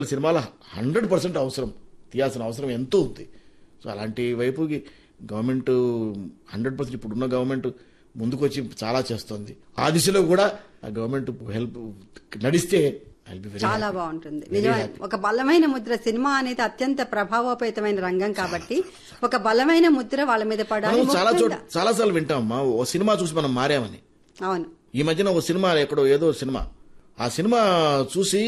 సినిమాలో hundred percent అవసరం తీయాల్సిన అవసరం ఎంతో ఉంది సో అలాంటి వైపుకి గవర్నమెంట్ హండ్రెడ్ పర్సెంట్ ఇప్పుడున్న గవర్నమెంట్ ముందుకు వచ్చి చాలా చేస్తుంది ఆ దిశలో కూడా ఆ గవర్నమెంట్ హెల్ప్ నడిస్తే ఐ బి వెరీ చాలా బాగుంటుంది నిజమే ఒక బలమైన ముద్ర సినిమా అనేది అత్యంత ప్రభావోపేతమైన రంగం కాబట్టి ఒక బలమైన ముద్ర వాళ్ళ మీద పడాలి మనం చాలా చోట ముఖ్యంగా. చాలా సార్లు వింటామమ్మా ఓ సినిమా చూసి మనం మారామని అవును ఈ మధ్యన ఒక సినిమా ఎక్కడో ఏదో సినిమా ఆ సినిమా చూసి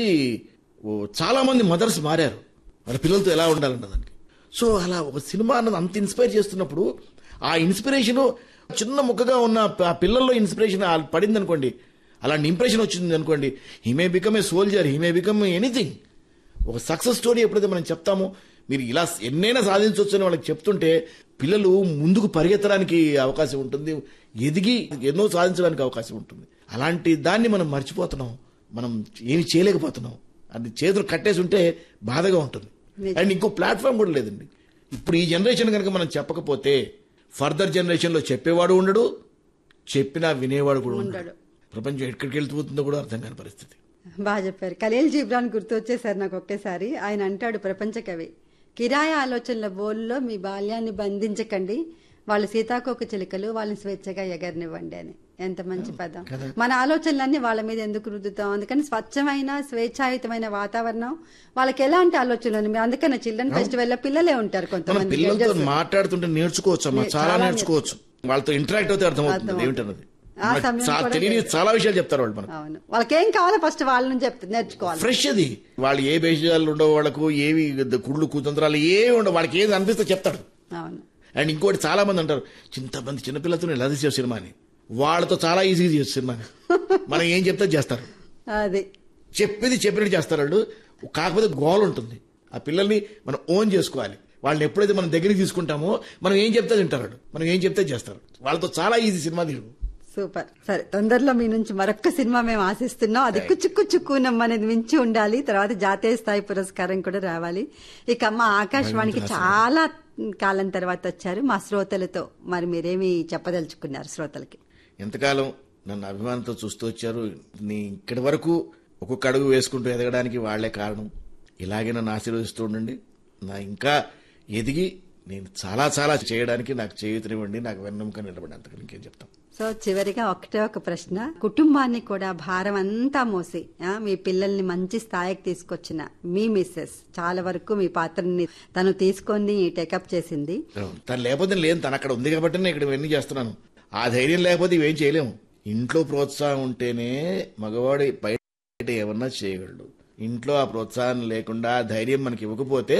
ఓ చాలా మంది మదర్స్ మారారు వాళ్ళ పిల్లలతో ఎలా ఉండాలన్న దానికి సో అలా ఒక సినిమా అన్నది అంత ఇన్స్పైర్ చేస్తున్నప్పుడు ఆ ఇన్స్పిరేషన్ చిన్న ముక్కగా ఉన్న ఆ పిల్లల్లో ఇన్స్పిరేషన్ పడింది అనుకోండి అలాంటి ఇంప్రెషన్ వచ్చింది అనుకోండి he may become a soldier he may become anything ఒక సక్సెస్ స్టోరీ ఎప్పుడైతే మనం చెప్తామో మీరు ఇలా ఎన్నైనా సాధించవచ్చు అని వాళ్ళకి చెప్తుంటే పిల్లలు ముందుకు పరిగెత్తడానికి అవకాశం ఉంటుంది ఎదిగి ఎన్నో సాధించడానికి అవకాశం ఉంటుంది అలాంటి దాన్ని మనం మర్చిపోతున్నాం మనం ఏమి చేయలేకపోతున్నాం అది చేతులు కట్టేసి ఉంటే బాధగా ఉంటుంది నిజం. అండ్ ఇంకో ప్లాట్ఫామ్ కూడా లేదండి ఇప్పుడు ఈ జనరేషన్ కనుక మనం చెప్పకపోతే ఫర్దర్ జనరేషన్ లో చెప్పేవాడు ఉండడు చెప్పినా వినేవాడు కూడా ఉండడు ఉండడు. ప్రపంచం ఎక్కడికి వెళ్తుందో కూడా అర్థం కాని పరిస్థితి బాగా చెప్పారు ఖలీల్ జీబ్రాన్ గుర్తు వచ్చేసారు నాకు ఒకేసారి ఆయన అంటాడు ప్రపంచ కవి కిరాయ ఆలోచనల బోల్లో మీ బాల్యాన్ని బంధించకండి వాళ్ళు సీతాకోక చిలుకలు వాళ్ళని స్వేచ్ఛగా ఎగరనివ్వండి అని ఎంత మంచి పదం మన ఆలోచనలన్నీ వాళ్ళ మీద ఎందుకు రుద్దుతాం అందుకని స్వచ్ఛమైన స్వేచ్ఛాయుతమైన వాతావరణం వాళ్ళకి ఎలాంటి ఆలోచనలు ఉన్నాయి? అందుకని చిల్డ్రన్ ఫెస్టివల్ లో పిల్లలే ఉంటారు మన కొంతమంది పిల్లలతో elders. మాట్లాడుతుంటే నేర్చుకోవచ్చు అమ్మా నే- చాలా చాలా నేర్చుకోవచ్చు వాళ్ళతో ఇంటరాక్ట్ అవుతే అర్థమవుతుంది అర్థమవుతుంది. ఏమిటన్నది ఆ సమయం చా- కూడా తెలియని లేదు. చాలా విషయాలు చెప్తారు వాళ్ళు మనకు అవును వాళ్ళకి ఏం కావాలో ఫస్ట్ వాళ్ళ నుంచి చెప్తే నేర్చుకోవాలి ఫ్రెష్ అది వాళ్ళు ఏ బేషాలు ఉండవు వాళ్ళకు ఏవి కుళ్ళు కుతంత్రాలు ఏవి ఉండవు వాళ్ళకి ఏది అనిపిస్తే చెప్తాడు అవును అండ్ ఇంకోటి చాలా మంది అంటారు చింతమంది చిన్నపిల్లలతో ఎలా తీసావు సినిమాని వాళ్ళతో చాలా ఈజీగా చేయొచ్చు సినిమాని మనం ఏం చెప్తే చేస్తారు అది చెప్పేది చెప్పినట్టు చేస్తారు వాళ్ళు కాకపోతే గోల్ ఉంటుంది ఆ పిల్లల్ని మనం ఓన్ చేసుకోవాలి వాళ్ళని ఎప్పుడైతే మనం దగ్గరికి తీసుకుంటామో మనం ఏం చెప్తే తింటారు వాళ్ళు మనం ఏం చెప్తే చేస్తారు వాళ్ళతో చాలా ఈజీ సినిమా తీరు సూపర్ సరే తొందరలో మీ నుంచి మరొక సినిమా మేము ఆశిస్తున్నాం అది కుచుక్కు చుక్కునం అనేది మించి ఉండాలి తర్వాత జాతీయ స్థాయి పురస్కారం కూడా రావాలి ఇక మా ఆకాశవాణికి చాలా కాలం తర్వాత వచ్చారు మా శ్రోతలతో మరి మీరేమి చెప్పదలుచుకున్నారు శ్రోతలకి ఎంతకాలం నన్ను అభిమానంతో చూస్తూ వచ్చారు నీ ఇక్కడి వరకు ఒక్కొక్క అడుగు వేసుకుంటూ ఎదగడానికి వాళ్లే కారణం ఇలాగే నన్ను ఆశీర్వదిస్తూ ఉండండి నా ఇంకా ఎదిగి నేను చాలా చాలా చేయడానికి నాకు చేయూతనివ్వండి నాకు వెన్నెముక నిలబడి అంతకు ఇంకేం చెప్తాం సో చివరిగా ఒకటే ఒక ప్రశ్న కుటుంబాన్ని కూడా భారం అంతా మోసి ఆ, మీ పిల్లల్ని మంచి స్థాయికి తీసుకొచ్చిన మీ మిస్సెస్ చాలా వరకు మీ పాత్రని తను తీసుకొని టేకప్ చేసింది తను లేకపోతే లేదు తను అక్కడ ఉంది కాబట్టి నేను ఇక్కడ ఇవన్నీ చేస్తున్నాను ఆ ధైర్యం లేకపోతే ఇవేం చేయలేము ఇంట్లో ప్రోత్సాహం ఉంటేనే మగవాడు బయట ఏమన్నా చేయగలడు ఇంట్లో ఆ ప్రోత్సాహం లేకుండా ఆ ధైర్యం మనకి ఇవ్వకపోతే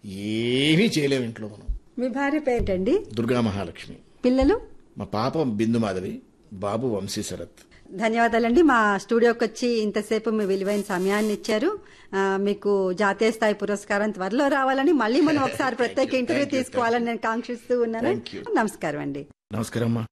ఏమీ చేయలేము ఇంట్లో మనం మీ భార్య పేరేంటండి దుర్గా మహాలక్ష్మి పిల్లలు మా పాప బిందు మాధవి బాబు వంశీ శరత్ ధన్యవాదాలండి మా స్టూడియోకి వచ్చి ఇంతసేపు మీ విలువైన సమయాన్ని ఇచ్చారు ఆ, మీకు జాతీయ స్థాయి పురస్కారం త్వరలో రావాలని మళ్ళీ మనం ఒకసారి ప్రత్యేక ఇంటర్వ్యూ తీసుకోవాలని నేను కాంక్షిస్తూ ఉన్నాను Thank you. నమస్కారం అండి నమస్కారం అమ్మా